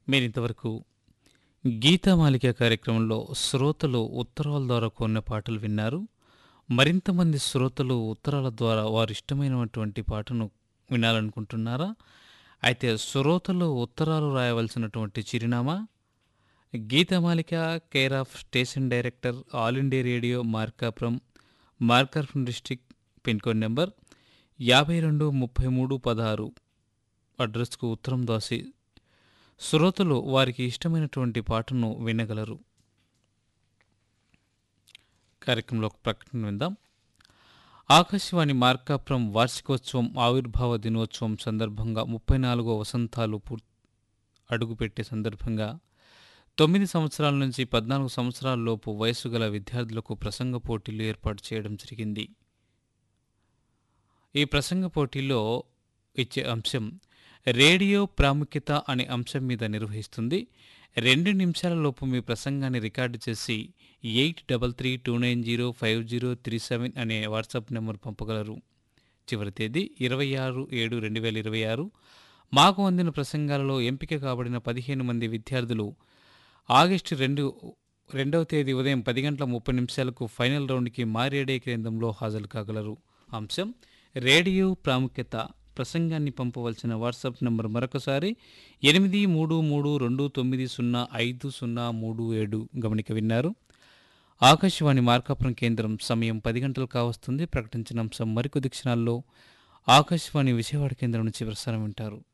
మీరింతవరకు గీతామాలిక కార్యక్రమంలో శ్రోతలు ఉత్తరాల ద్వారా కొన్న పాటలు విన్నారు మరింత మంది శ్రోతలు ఉత్తరాల ద్వారా వారు ఇష్టమైనటువంటి పాటను వినాలనుకుంటున్నారా అయితే శ్రోతలు ఉత్తరాలు రాయవలసినటువంటి చిరునామా Geethamalika care of station director All India Radio Markapuram Markapuram district pin code number యాభై రెండు ముప్పై మూడు పదహారు అడ్రస్కు ఉత్తరం దాసి శ్రోతలు వారికి ఇష్టమైనటువంటి పాటను వినగలరు కార్యక్రమంలో ఒక ప్రకటన విందాం ఆకాశవాణి మార్కాపురం వార్షికోత్సవం ఆవిర్భావ దినోత్సవం సందర్భంగా ముప్పై నాలుగో వసంతాలు పూర్ అడుగుపెట్టే సందర్భంగా తొమ్మిది సంవత్సరాల నుంచి పద్నాలుగు సంవత్సరాల లోపు వయసు గల విద్యార్థులకు ప్రసంగ పోటీలు ఏర్పాటు చేయడం జరిగింది ఈ ప్రసంగ పోటీలో ఇచ్చే అంశం రేడియో ప్రాముఖ్యత అనే అంశం మీద నిర్వహిస్తుంది రెండు నిమిషాల లోపు మీ ప్రసంగాన్ని రికార్డు చేసి eight double three two nine zero five zero three seven అనే వాట్సాప్ నెంబర్ పంపగలరు చివరి తేదీ ఇరవై ఆరు ఏడు రెండు వేల ఇరవై ఆరు మాకు అందిన ప్రసంగాలలో ఎంపిక కాబడిన పదిహేను మంది విద్యార్థులు ఆగస్టు రెండు రెండవ తేదీ ఉదయం పది గంటల ముప్పై నిమిషాలకు ఫైనల్ రౌండ్కి మా రేడియో కేంద్రంలో హాజరు కాగలరు అంశం రేడియో ప్రాముఖ్యత ప్రసంగాన్ని పంపవలసిన వాట్సాప్ నంబర్ మరొకసారి ఎనిమిది మూడు మూడు రెండు తొమ్మిది సున్నా ఐదు సున్నా మూడు ఏడు గమనిక విన్నారు ఆకాశవాణి మార్కాపురం కేంద్రం సమయం పది గంటలు కావస్తుంది ప్రకటించిన అంశం మరికొద్ది క్షణాల్లో ఆకాశవాణి విజయవాడ కేంద్రం నుంచి ప్రసారం వింటారు